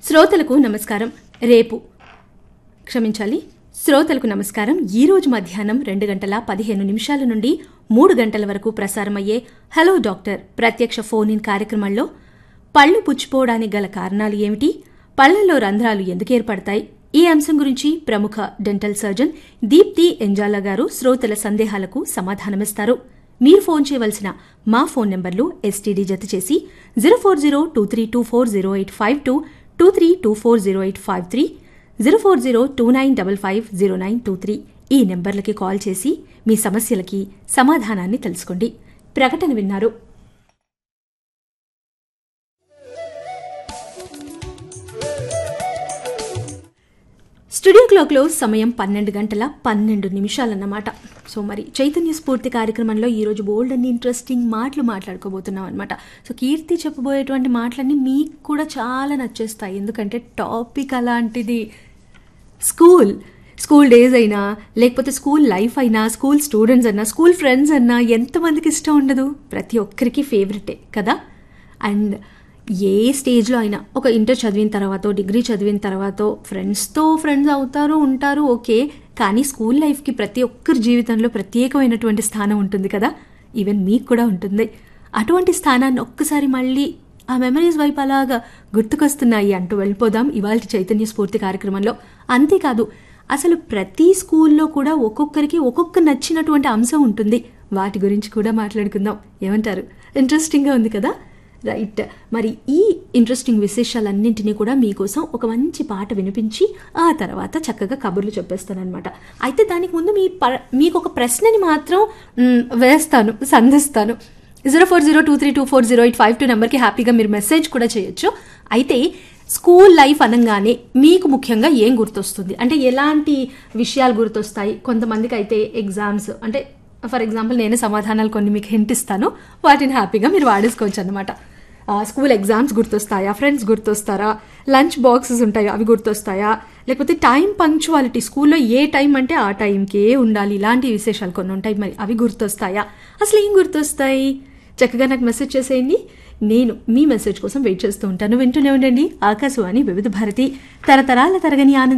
శ్రోతలకు నమస్కారం రేపు క్షమించాలి శ్రోతలకు నమస్కారం ఈ రోజు మధ్యాహ్నం రెండు గంటల పదిహేను నిమిషాల నుండి మూడు గంటల వరకు ప్రసారమయ్యే హలో డాక్టర్ ప్రత్యక్ష ఫోన్ ఇన్ కార్యక్రమంలో పళ్ళు పుచ్చిపోవడానికి గల కారణాలు ఏమిటి పళ్లలో రంధ్రాలు ఎందుకు ఏర్పడతాయి ఈ అంశం గురించి ప్రముఖ డెంటల్ సర్జన్ దీప్తి ఎంజాల గారు శ్రోతల సందేహాలకు సమాధానమిస్తారు మీరు ఫోన్ చేయవలసిన మా ఫోన్ నెంబర్లు ఎస్టీడీ జత చేసి zero four zero two three two four zero eight five two two three two four zero eight five three zero four zero two nine double five zero nine two three ఈ నెంబర్లకి call చేసి మీ సమస్యలకి సమాధానాన్ని తెలుసుకోండి ప్రకటన విన్నారు studio క్లాక్లో సమయం పన్నెండు గంటల పన్నెండు నిమిషాలన్నమాట సో మరి చైతన్య స్ఫూర్తి కార్యక్రమంలో ఈరోజు బోల్డ్ అన్ని ఇంట్రెస్టింగ్ మాటలు మాట్లాడుకోబోతున్నాం అనమాట సో కీర్తి చెప్పబోయేటువంటి మాటలన్నీ మీకు కూడా చాలా నచ్చేస్తాయి ఎందుకంటే టాపిక్ అలాంటిది స్కూల్ స్కూల్ డేస్ అయినా లేకపోతే స్కూల్ లైఫ్ అయినా స్కూల్ స్టూడెంట్స్ అన్నా స్కూల్ ఫ్రెండ్స్ అన్నా ఎంతమందికి ఇష్టం ఉండదు ప్రతి ఒక్కరికి ఫేవరెటే కదా అండ్ ఏ స్టేజ్లో అయినా ఒక ఇంటర్ చదివిన తర్వాత డిగ్రీ చదివిన తర్వాత ఫ్రెండ్స్తో ఫ్రెండ్స్ అవుతారు ఉంటారు ఓకే కానీ స్కూల్ లైఫ్కి ప్రతి ఒక్కరి జీవితంలో ప్రత్యేకమైనటువంటి స్థానం ఉంటుంది కదా ఈవెన్ మీకు కూడా ఉంటుంది అటువంటి స్థానాన్ని ఒక్కసారి మళ్ళీ ఆ మెమరీస్ వైపు అలాగా గుర్తుకొస్తున్నాయి అంటూ వెళ్ళిపోదాం ఇవాళ చైతన్య స్ఫూర్తి కార్యక్రమంలో అంతేకాదు అసలు ప్రతి స్కూల్లో కూడా ఒక్కొక్కరికి ఒక్కొక్క నచ్చినటువంటి అంశం ఉంటుంది వాటి గురించి కూడా మాట్లాడుకుందాం ఏమంటారు ఇంట్రెస్టింగ్గా ఉంది కదా రైట్ మరి ఈ ఇంట్రెస్టింగ్ విశేషాలన్నింటినీ కూడా మీకోసం ఒక మంచి పాట వినిపించి ఆ తర్వాత చక్కగా కబుర్లు చెప్పేస్తానమాట అయితే దానికి ముందు మీ ప మీకు ఒక ప్రశ్నని మాత్రం మ్, వేస్తాను సంధిస్తాను zero four zero two three two four zero eight five two నెంబర్కి హ్యాపీగా మీరు మెసేజ్ కూడా చేయొచ్చు అయితే స్కూల్ లైఫ్ అనగానే మీకు ముఖ్యంగా ఏం గుర్తొస్తుంది అంటే ఎలాంటి విషయాలు గుర్తొస్తాయి కొంతమందికి అయితే ఎగ్జామ్స్ అంటే ఫర్ ఎగ్జాంపుల్ నేను సమాధానాలు కొన్ని మీకు హింట్ ఇస్తాను వాటిని హ్యాపీగా మీరు వాడేసుకోవచ్చు అనమాట స్కూల్ ఎగ్జామ్స్ గుర్తొస్తాయా ఫ్రెండ్స్ గుర్తొస్తారా లంచ్ బాక్సెస్ ఉంటాయా అవి గుర్తొస్తాయా లేకపోతే టైం పంక్చువాలిటీ స్కూల్లో ఏ టైం అంటే ఆ టైంకే ఉండాలి ఇలాంటి విశేషాలు కొన్ని ఉంటాయి మరి అవి గుర్తొస్తాయా అసలు ఏం గుర్తొస్తాయి చక్కగా నాకు మెసేజ్ చేసేయండి నేను మీ మెసేజ్ కోసం వెయిట్ చేస్తూ ఉంటాను వింటూనే ఉండండి ఆకాశవాణి వివిధ భారతి తరతరాల తరగని ఆనందం